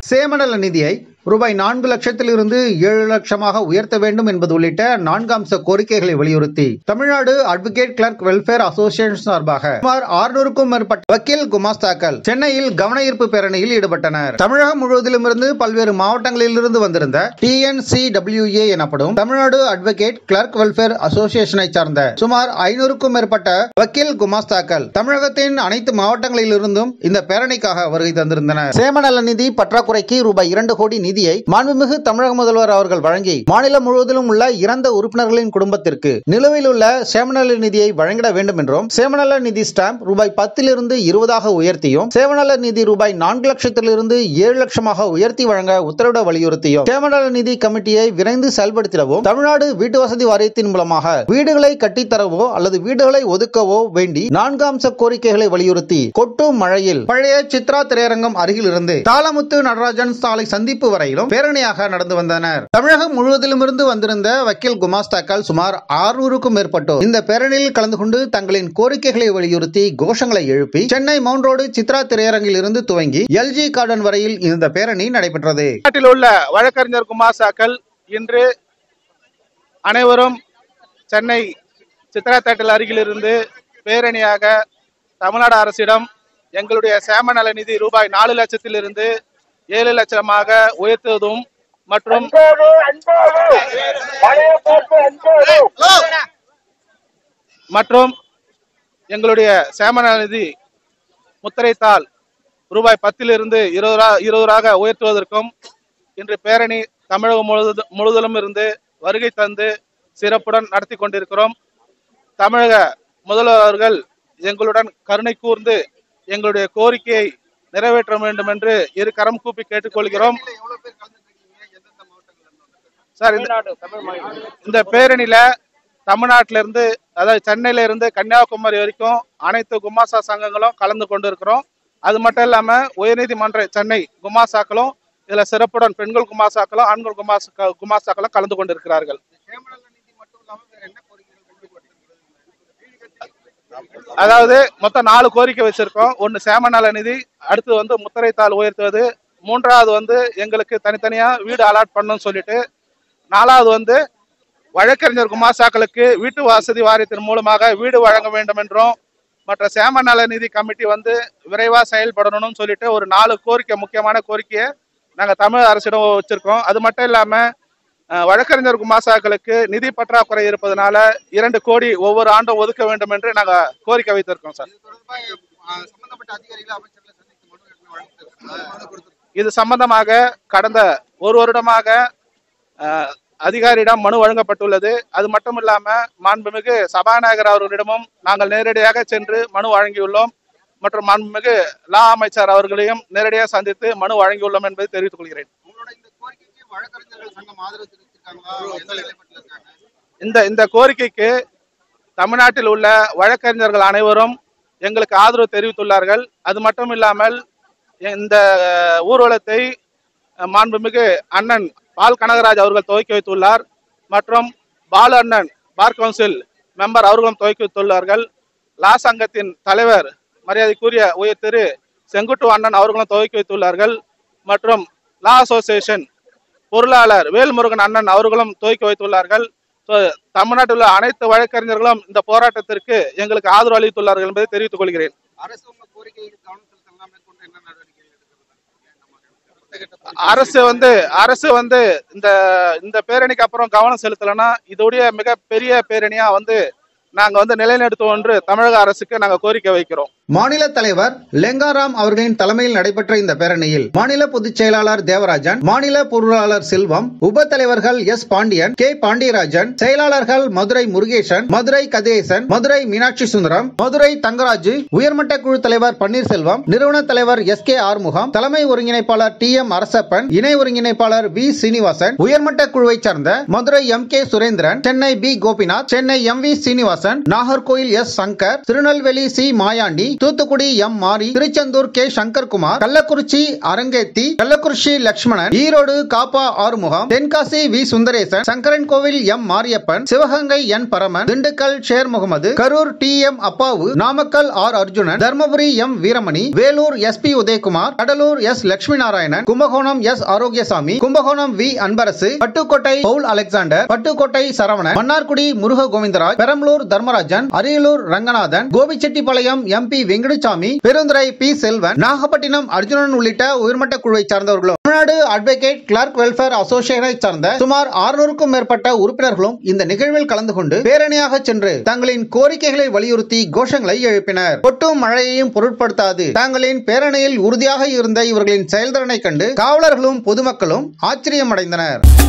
சேமநல நிதியை ரூபாய் நான்கு லட்சத்திலிருந்து ஏழு லட்சமாக உயர்த்த வேண்டும் என்பது உள்ளிட்ட நான்கு அம்ச கோரிக்கைகளை வலியுறுத்தி Tamil Nadu advocate clerk welfare association சார்பாக சுமார் ஆறுநூறுக்கும் மேற்பட்ட வக்கீல் குமாஸ்தாக்கள் சென்னையில் கவன ஈர்ப்பு பேரணியில் ஈடுபட்டனர் தமிழகம் முழுவதிலும் இருந்து பல்வேறு மாவட்டங்களில் இருந்து வந்திருந்த டிஎன்சிடபிள்யூஏ எனப்படும் தமிழ்நாடு அட்வொகேட் கிளர்க் வெல்ஃபேர் அசோசியேஷனை சார்ந்த சுமார் ஐநூறுக்கும் மேற்பட்ட வக்கீல் குமாஸ்தாக்கள் தமிழகத்தின் அனைத்து மாவட்டங்களில் இருந்தும் இந்த பேரணிக்காக வருகை தந்திருந்தனர் சேமநல நிதி பற்றாக்குறைக்கு ரூபாய் இரண்டு கோடி நிதியை மாண்புமிகு தமிழக முதல்வர் அவர்கள் வழங்கி மாநிலம் முழுவதிலும் உள்ள இறந்த உறுப்பினர்களின் குடும்பத்திற்கு நிலுவையில் உள்ள சேமநல நிதியை வழங்கிட வேண்டும் என்றும் சேமநல நிதி ஸ்டாம்ப் ரூபாய் பத்திலிருந்து இருபதாக உயர்த்தியும் சேமநல நிதி ரூபாய் நான்கு லட்சத்திலிருந்து ஏழு லட்சமாக உயர்த்தி வழங்க உத்தரவிட வலியுறுத்தியும் சேமநல நிதி கமிட்டியை விரைந்து செயல்படுத்திடவும் தமிழ்நாடு வீட்டு வசதி வாரியத்தின் மூலமாக வீடுகளை கட்டித்தரவோ அல்லது வீடுகளை ஒதுக்கவோ வேண்டி நான்கு அம்ச கோரிக்கைகளை வலியுறுத்தி கொட்டும் மழையில் பழைய சித்ரா திரையரங்கம் அருகில் இருந்து தாளமுத்து நடராஜன் சாலை சந்திப்பு வரையிலும் பேரணியாக நடந்து வந்தனர் தமிழகம் முழுவதிலும் இருந்து வந்திருந்த வக்கீல் குமாஸ்தாக்கள் சுமார் ஆறுநூறுக்கும் மேற்பட்டோர் இந்த பேரணியில் கலந்து கொண்டு தங்களின் கோரிக்கைகளை வலியுறுத்தி கோஷங்களை எழுப்பி சென்னை மவுண்ட் ரோடு சித்ரா திரையரங்கில் இருந்து துவங்கி எல்ஜி கார்டன் வரையில் இந்த பேரணி நடைபெற்றது நாட்டில் உள்ள வழக்கறிஞர் குமாசாக்கள் இன்று அனைவரும் சென்னை சித்ரா தேட்டல் அருகிலிருந்து பேரணியாக தமிழ்நாடு அரசிடம் எங்களுடைய சேம நல நிதி ரூபாய் நாலு லட்சத்திலிருந்து ஏழு லட்சமாக உயர்த்துவதும் மற்றும் மற்றும் எங்களுடைய சேம நல நிதி முத்திரைத்தாள் ரூபாய் பத்திலிருந்து இருபது இருபதாக உயர்த்துவதற்கும் இன்று பேரணி தமிழகம் முழுவதும் முழுவதிலும் இருந்து வருகை தந்து சிறப்புடன் நடத்தி கொண்டிருக்கிறோம் தமிழக முதல்வர் அவர்கள் எங்களுடன் கருணை கூர்ந்து எங்களுடைய கோரிக்கையை நிறைவேற்ற வேண்டும் என்று இரு கரம் கூப்பி கேட்டுக்கொள்கிறோம் சார் இந்த- இந்த பேரணியில தமிழ்நாட்டில இருந்து அதாவது சென்னையில இருந்து கன்னியாகுமரி வரைக்கும் அனைத்து குமாசா சங்கங்களும் கலந்து கொண்டிருக்கிறோம் அது மட்டும் இல்லாம உயர்நீதிமன்ற சென்னை குமாசாக்களும் இதுல சிறப்புடன் பெண்கள் குமாசாக்களும் ஆண்கள் குமாசா குமாசாக்களும் கலந்து கொண்டிருக்கிறார்கள் அதாவது மொத்தம் நாலு கோரிக்கை வச்சிருக்கோம் ஒன்னு சேம நல நிதி அடுத்து வந்து முத்திரைத்தாள் உயர்த்துவது மூன்றாவது வந்து எங்களுக்கு தனித்தனியா வீடு அலாட் பண்ணணும்னு சொல்லிட்டு நாலாவது வந்து வழக்கறிஞர் குமாசாக்களுக்கு வீட்டு வசதி வாரியத்தின் மூலமாக வீடு வழங்க வேண்டும் என்றும் மற்ற சேம நல நிதி கமிட்டி வந்து விரைவா செயல்படணும்னு சொல்லிட்டு ஒரு நாலு கோரிக்கை முக்கியமான கோரிக்கையை நாங்க தமிழ் அரசிடம் வச்சிருக்கோம் அது மட்டும் இல்லாம அஹ், வழக்கறிஞர் குமாசாக்களுக்கு நிதி பற்றாக்குறை இருப்பதனால இரண்டு கோடி ஒவ்வொரு ஆண்டும் ஒதுக்க வேண்டும் என்று நாங்க கோரிக்கை வைத்திருக்கோம் சார் இது சம்பந்தமாக கடந்த ஒரு வருடமாக அஹ், அதிகாரியிடம் மனு வழங்கப்பட்டுள்ளது அது மட்டும் இல்லாம மாண்புமிகு சபாநாயகர் அவர்களிடமும் நாங்கள் நேரடியாக சென்று மனு வழங்கியுள்ளோம் மற்றும் மாண்புமிகு லா அமைச்சர் அவர்களையும் நேரடியாக சந்தித்து மனு வழங்கியுள்ளோம் என்பதை தெரிவித்துக் கொள்கிறேன் உங்களோட இந்த கோரிக்கைக்கு வழக்கறிஞர்கள் சங்கம் ஆதரவு தெரிவிச்சிருக்காங்களா எந்த நிலைப்பட்டில் இருக்காங்க இந்த இந்த கோரிக்கைக்கு தமிழ்நாட்டில் உள்ள வழக்கறிஞர்கள் அனைவரும் எங்களுக்கு ஆதரவு தெரிவித்துள்ளார்கள் அது மட்டும் இல்லாமல் இந்த அஹ், ஊர்வலத்தை அஹ், மாண்புமிகு அண்ணன் பால் கனகராஜ் அவர்கள் துவக்கி வைத்துள்ளார் மற்றும் பாலு அண்ணன் பார் கவுன்சில் மெம்பர் அவர்களும் துவக்கி வைத்துள்ளார்கள் லா சங்கத்தின் தலைவர் மரியாதைக்குரிய உயர் திரு செங்குட்டு அண்ணன் அவர்களும் துவக்கி வைத்துள்ளார்கள் மற்றும் லா அசோசியேஷன் பொருளாளர் வேல்முருகன் அண்ணன் அவர்களும் துவக்கி வைத்துள்ளார்கள் So, தமிழ்நாட்டில் உள்ள அனைத்து வழக்கறிஞர்களும் இந்த போராட்டத்திற்கு எங்களுக்கு ஆதரவு அளித்துள்ளார்கள் என்பதை தெரிவித்துக் கொள்கிறேன் அரசு உங்க கோரிக்கையை கவனம் செலுத்தலாம் மேற்கொண்டு என்ன நடவடிக்கைகள் எடுக்கிறது அரசு வந்து அரசு வந்து இந்த இந்த பேரணிக்கு அப்புறம் கவனம் செலுத்தலைன்னா இதோடைய மிகப்பெரிய பேரணியா வந்து நாங்க வந்து நிலைநிறுத்துவோம் என்று தமிழக அரசுக்கு நாங்க கோரிக்கை வைக்கிறோம் மாநில தலைவர் லெங்காராம் அவர்களின் தலைமையில் நடைபெற்ற இந்த பேரணியில் மாநில பொதுச் செயலாளர் தேவராஜன் மாநில பொருளாளர் செல்வம் உப தலைவர்கள் எஸ் பாண்டியன் கே பாண்டியராஜன் செயலாளர்கள் மதுரை முருகேசன் மதுரை கதிரேசன் மதுரை மீனாட்சி சுந்தரம் மதுரை தங்கராஜு உயர்மட்ட குழு தலைவர் பன்னீர்செல்வம் நிறுவன தலைவர் எஸ் கே ஆறுமுகம் தலைமை ஒருங்கிணைப்பாளர் டி எம் அரசப்பன் இணை ஒருங்கிணைப்பாளர் வி சீனிவாசன் உயர்மட்ட குழுவைச் சார்ந்த Madurai M K Surendran Chennai P Gopinath Chennai M V Srinivasan Nagercoil S Sankar Tirunelveli C Mayandi Thoothukudi M Mari Tiruchendur K Sankarkumar Kallakurichi Arangethi Kallakurichi Lakshmanan Erode Kappa Arumugam Tenkasi V Sundaresan Sankaran Kovil M Mariappan Sivaganga N Paraman Dindigul Sher Mohammed Karur D M Appavu Namakkal R Arjunan Dharmapuri M Veeramani Vellore S P Udayakumar Cuddalore S Lakshmi Narayanan Kumbakonam S Arokiasamy Kumbakonam we Anbarasu Pattukottai Paul Alexander Pattukottai Saravanan Mannargudi Muruga Govindaraj Perambalur Dharmarajan Ariyalur Ranganathan Gobichettipalayam M P Venkatasamy Perundurai P Selvan Nagapattinam Arjunan உள்ளிட்ட உயர்மட்ட குழுவை சார்ந்தவர்களும் தமிழ்நாடு அட்வொகேட் கிளர்க் வெல்ஃபேர் அசோசியேஷனை சார்ந்த சுமார் 600க்கும் மேற்பட்ட உறுப்பினர்களும் இந்த நிகழ்வில் கலந்து கொண்டு பேரணியாக சென்று தங்களின் கோரிக்கைகளை வலியுறுத்தி கோஷங்களை எழுப்பினர் கொட்டும் மழையையும் பொருட்படுத்தாது தங்களின் பேரணியில் உறுதியாக இருந்த இவர்களின் செயல்திறனை கண்டு காவலர்களும் பொதுமக்களும் ஆச்சரியமடைந்தனர்